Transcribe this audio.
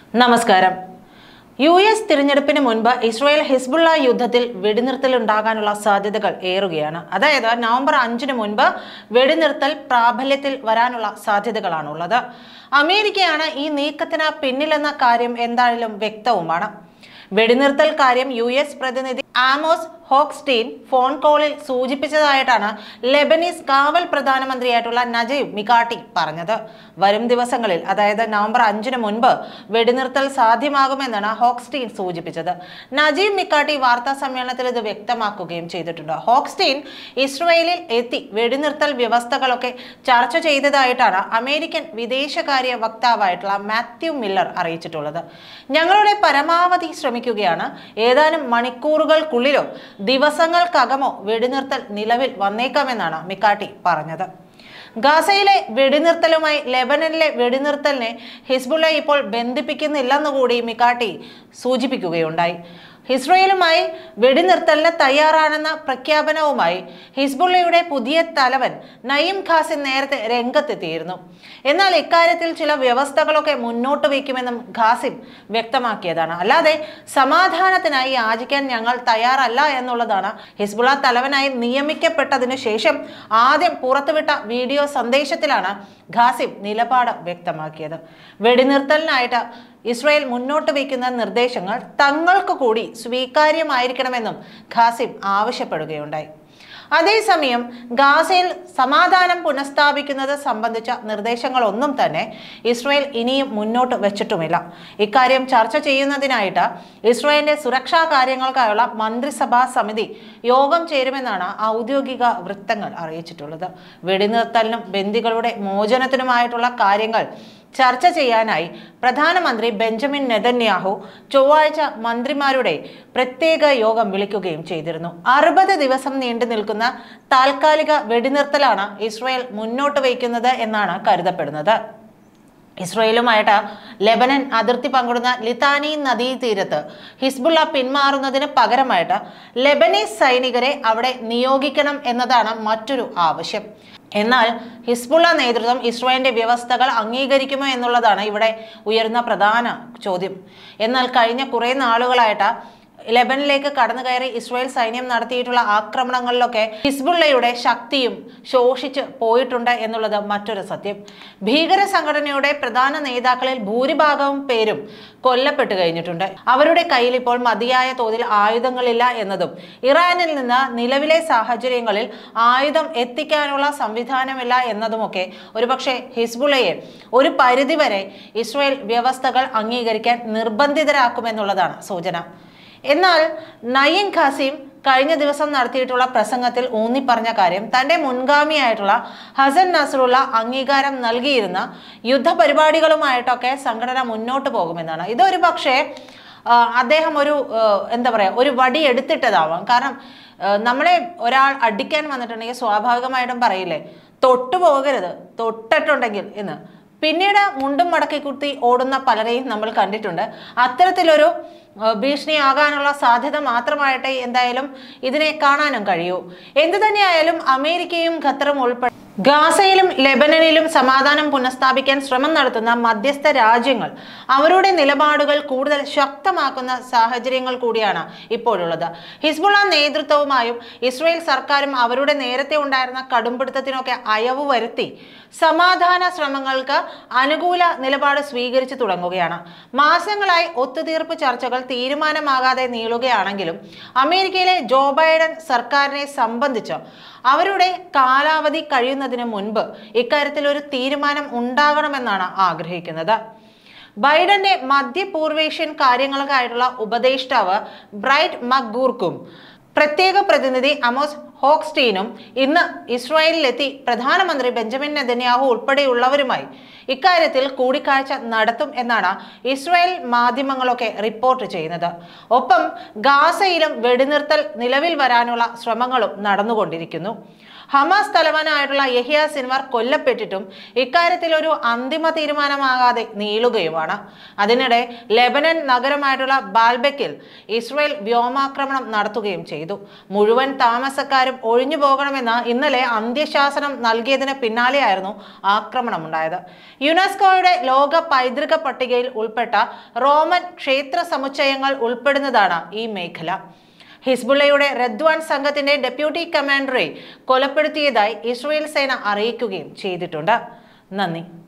നമസ്കാരം U S തിരഞ്ഞെടുപ്പിന് മുൻപ് ഇസ്രായേൽ ഹിസ്ബുള്ള യുദ്ധത്തിൽ വെടിനിർത്തൽ ഉണ്ടാകാനുള്ള സാധ്യതകൾ ഏറുകയാണ് അതായത് നവംബർ അഞ്ചിന് മുൻപ് വെടിനിർത്തൽ പ്രാബല്യത്തിൽ വരാനുള്ള സാധ്യതകളാണുള്ളത് അമേരിക്കയാണ് ഈ നീക്കത്തിന് പിന്നിലെന്ന കാര്യം എന്തായാലും വ്യക്തവുമാണ് വെടിനിർത്തൽ കാര്യം യു എസ് പ്രതിനിധി ആമോസ് ഹോക്സ്റ്റീൻ ഫോൺ കോളിൽ സൂചിപ്പിച്ചതായിട്ടാണ് ലെബനീസ് കാവൽ പ്രധാനമന്ത്രിയായിട്ടുള്ള നജീബ് മികാട്ടി പറഞ്ഞത് വരും ദിവസങ്ങളിൽ അതായത് നവംബർ അഞ്ചിന് മുൻപ് വെടിനിർത്തൽ സാധ്യമാകുമെന്നാണ് ഹോക്സ്റ്റീൻ സൂചിപ്പിച്ചത് നജീബ് മിക്കാട്ടി വാർത്താ സമ്മേളനത്തിൽ ഇത് വ്യക്തമാക്കുകയും ചെയ്തിട്ടുണ്ട് ഹോക്സ്റ്റീൻ ഇസ്രയേലിൽ എത്തി വെടിനിർത്തൽ വ്യവസ്ഥകളൊക്കെ ചർച്ച ചെയ്തതായിട്ടാണ് അമേരിക്കൻ വിദേശകാര്യ വക്താവായിട്ടുള്ള മാത്യു മില്ലർ അറിയിച്ചിട്ടുള്ളത് ഞങ്ങളുടെ പരമാവധി ശ്രമിക്കുകയാണ് ഏതാനും മണിക്കൂറുകൾക്കുള്ളിലോ ദിവസങ്ങൾക്കകമോ വെടിനിർത്തൽ നിലവിൽ വന്നേക്കാമെന്നാണ് മിക്കാട്ടി പറഞ്ഞത് ഗാസയിലെ വെടിനിർത്തലുമായി ലെബനനിലെ വെടിനിർത്തലിനെ ഹിസ്ബുള്ള ഇപ്പോൾ ബന്ധിപ്പിക്കുന്നില്ലെന്നുകൂടി മിക്കാട്ടി സൂചിപ്പിക്കുകയുണ്ടായി ഇസ്രയേലുമായി വെടിനിർത്തലിന് തയ്യാറാണെന്ന പ്രഖ്യാപനവുമായി ഹിസ്ബുള്ളയുടെ പുതിയ തലവൻ നയീം ഖാസിൻ നേരത്തെ രംഗത്തെത്തിയിരുന്നു എന്നാൽ ഇക്കാര്യത്തിൽ ചില വ്യവസ്ഥകളൊക്കെ മുന്നോട്ട് വയ്ക്കുമെന്നും ഖാസിം വ്യക്തമാക്കിയതാണ് അല്ലാതെ സമാധാനത്തിനായി യാചിക്കാൻ ഞങ്ങൾ തയ്യാറല്ല എന്നുള്ളതാണ് ഹിസ്ബുള്ള തലവനായി നിയമിക്കപ്പെട്ടതിനു ശേഷം ആദ്യം പുറത്തുവിട്ട വീഡിയോ സന്ദേശത്തിലാണ് ഖാസിം നിലപാട് വ്യക്തമാക്കിയത് വെടിനിർത്തലിനായിട്ട് ഇസ്രായേൽ മുന്നോട്ട് വയ്ക്കുന്ന നിർദ്ദേശങ്ങൾ തങ്ങൾക്ക് കൂടി സ്വീകാര്യമായിരിക്കണമെന്നും ഖാസിം ആവശ്യപ്പെടുകയുണ്ടായി അതേസമയം ഗാസയിൽ സമാധാനം പുനഃസ്ഥാപിക്കുന്നത് സംബന്ധിച്ച നിർദ്ദേശങ്ങളൊന്നും തന്നെ ഇസ്രായേൽ ഇനിയും മുന്നോട്ട് വെച്ചിട്ടുമില്ല ഇക്കാര്യം ചർച്ച ചെയ്യുന്നതിനായിട്ട് ഇസ്രായേലിന്റെ സുരക്ഷാ കാര്യങ്ങൾക്കായുള്ള മന്ത്രിസഭാ സമിതി യോഗം ചേരുമെന്നാണ് ഔദ്യോഗിക വൃത്തങ്ങൾ അറിയിച്ചിട്ടുള്ളത് വെടിനിർത്തലിനും ബന്ദികളുടെ മോചനത്തിനുമായിട്ടുള്ള കാര്യങ്ങൾ ചർച്ച ചെയ്യാനായി പ്രധാനമന്ത്രി ബെഞ്ചമിൻ നെതന്യാഹു ചൊവ്വാഴ്ച മന്ത്രിമാരുടെ പ്രത്യേക യോഗം വിളിക്കുകയും ചെയ്തിരുന്നു അറുപത് ദിവസം നീണ്ടു നിൽക്കുന്ന താൽക്കാലിക വെടിനിർത്തലാണ് ഇസ്രായേൽ മുന്നോട്ട് വയ്ക്കുന്നത് എന്നാണ് കരുതപ്പെടുന്നത് ഇസ്രയേലുമായിട്ട് ലെബനൻ അതിർത്തി പങ്കിടുന്ന ലിതാനി നദീതീരത്ത് ഹിസ്ബുള്ള പിന്മാറുന്നതിന് പകരമായിട്ട് ലെബനീസ് സൈനികരെ അവിടെ നിയോഗിക്കണം എന്നതാണ് മറ്റൊരു ആവശ്യം എന്നാൽ ഹിസ്ബുള്ള നേതൃത്വം ഇസ്രായേലിന്റെ വ്യവസ്ഥകൾ അംഗീകരിക്കുമോ എന്നുള്ളതാണ് ഇവിടെ ഉയർന്ന പ്രധാന ചോദ്യം എന്നാൽ കഴിഞ്ഞ കുറേ നാളുകളായിട്ട് ലെബനിലേക്ക് കടന്നു കയറി ഇസ്രായേൽ സൈന്യം നടത്തിയിട്ടുള്ള ആക്രമണങ്ങളിലൊക്കെ ഹിസ്ബുള്ളയുടെ ശക്തിയും ശോഷിച്ച് പോയിട്ടുണ്ട് എന്നുള്ളത് മറ്റൊരു സത്യം ഭീകര സംഘടനയുടെ പ്രധാന നേതാക്കളിൽ ഭൂരിഭാഗവും പേരും കൊല്ലപ്പെട്ടു കഴിഞ്ഞിട്ടുണ്ട് അവരുടെ കയ്യിൽ ഇപ്പോൾ മതിയായ തോതിൽ ആയുധങ്ങളില്ല എന്നതും ഇറാനിൽ നിന്ന് നിലവിലെ സാഹചര്യങ്ങളിൽ ആയുധം എത്തിക്കാനുള്ള സംവിധാനമില്ല എന്നതുമൊക്കെ ഒരുപക്ഷെ ഹിസ്ബുള്ളയെ ഒരു പരിധിവരെ ഇസ്രായേൽ വ്യവസ്ഥകൾ അംഗീകരിക്കാൻ നിർബന്ധിതരാക്കുമെന്നുള്ളതാണ് സൂചന എന്നാൽ നയീം ഖാസിം കഴിഞ്ഞ ദിവസം നടത്തിയിട്ടുള്ള പ്രസംഗത്തിൽ ഊന്നിപ്പറഞ്ഞ കാര്യം തന്റെ മുൻഗാമിയായിട്ടുള്ള ഹസൻ നസറുള്ള അംഗീകാരം നൽകിയിരുന്ന യുദ്ധപരിപാടികളുമായിട്ടൊക്കെ സംഘടന മുന്നോട്ട് പോകുമെന്നാണ് ഇതൊരു പക്ഷേ ആ, അദ്ദേഹം ഒരു ആ, എന്താ പറയുക ഒരു വടി എടുത്തിട്ടതാവാം കാരണം ആ, നമ്മളെ ഒരാൾ അടിക്കാൻ വന്നിട്ടുണ്ടെങ്കിൽ സ്വാഭാവികമായിട്ടും പറയില്ലേ തൊട്ടു പോകരുത് തൊട്ടിട്ടുണ്ടെങ്കിൽ എന്ന് പിന്നീട് മുണ്ടും മടക്കി കുത്തി ഓടുന്ന പലരെയും നമ്മൾ കണ്ടിട്ടുണ്ട് അത്തരത്തിലൊരു ആ, ഭീഷണിയാകാനുള്ള സാധ്യത മാത്രമായിട്ടേ എന്തായാലും ഇതിനെ കാണാനും കഴിയൂ എന്തു തന്നെയായാലും അമേരിക്കയും ഖത്തറും ഉൾപ്പെടെ ഗാസയിലും ലെബനനിലും സമാധാനം പുനഃസ്ഥാപിക്കാൻ ശ്രമം നടത്തുന്ന മധ്യസ്ഥ രാജ്യങ്ങൾ അവരുടെ നിലപാടുകൾ കൂടുതൽ ശക്തമാക്കുന്ന സാഹചര്യങ്ങൾ കൂടിയാണ് ഇപ്പോഴുള്ളത് ഹിസ്ബുള്ള നേതൃത്വവുമായും ഇസ്രായേൽ സർക്കാരും അവരുടെ നേരത്തെ ഉണ്ടായിരുന്ന കടുംപിടുത്തത്തിനൊക്കെ അയവ് വരുത്തി സമാധാന ശ്രമങ്ങൾക്ക് അനുകൂല നിലപാട് സ്വീകരിച്ചു തുടങ്ങുകയാണ് മാസങ്ങളായി ഒത്തുതീർപ്പ് ചർച്ചകൾ തീരുമാനമാകാതെ നീളുകയാണെങ്കിലും അമേരിക്കയിലെ ജോ ബൈഡൻ സർക്കാരിനെ സംബന്ധിച്ച് അവരുടെ കാലാവധി കഴിയുന്നതിന് മുൻപ് ഇക്കാര്യത്തിൽ ഒരു തീരുമാനം ഉണ്ടാകണമെന്നാണ് ആഗ്രഹിക്കുന്നത് ബൈഡന്റെ മധ്യപൂർവേഷ്യൻ കാര്യങ്ങൾക്കായിട്ടുള്ള ഉപദേഷ്ടാവ് ബ്രൈറ്റ് മക്ഗൂർക്കും പ്രത്യേക പ്രതിനിധി അമോസ് ഹോക്സ്റ്റീനും ഇന്ന് ഇസ്രായേലിലെത്തി പ്രധാനമന്ത്രി ബെഞ്ചമിൻ നെതന്യാഹു ഉൾപ്പെടെയുള്ളവരുമായി ഇക്കാര്യത്തിൽ കൂടിക്കാഴ്ച നടത്തും എന്നാണ് ഇസ്രായേൽ മാധ്യമങ്ങളൊക്കെ റിപ്പോർട്ട് ചെയ്യുന്നത് ഒപ്പം ഗാസയിലും വെടിനിർത്തൽ നിലവിൽ വരാനുള്ള ശ്രമങ്ങളും നടന്നുകൊണ്ടിരിക്കുന്നു ഹമാസ് തലവനായിട്ടുള്ള യഹിയ സിൻവാർ കൊല്ലപ്പെട്ടിട്ടും ഇക്കാര്യത്തിൽ ഒരു അന്തിമ തീരുമാനമാകാതെ നീളുകയുമാണ് അതിനിടെ ലെബനൻ നഗരമായിട്ടുള്ള ബാൽബെക്കിൽ ഇസ്രയേൽ വ്യോമാക്രമണം നടത്തുകയും ചെയ്തു മുഴുവൻ താമസക്കാരും ഒഴിഞ്ഞു പോകണമെന്ന് ഇന്നലെ അന്ത്യശാസനം നൽകിയതിന് പിന്നാലെയായിരുന്നു ആക്രമണമുണ്ടായത് യുനെസ്കോയുടെ ലോക പൈതൃക പട്ടികയിൽ ഉൾപ്പെട്ട റോമൻ ക്ഷേത്ര സമുച്ചയങ്ങൾ ഉൾപ്പെടുന്നതാണ് ഈ മേഖല ഹിസ്ബുള്ളയുടെ റദ്വാൻ സംഘത്തിന്റെ ഡെപ്യൂട്ടി കമാൻഡറെ കൊലപ്പെടുത്തിയതായി ഇസ്രയേൽ സേന അറിയിക്കുകയും ചെയ്തിട്ടുണ്ട് നന്ദി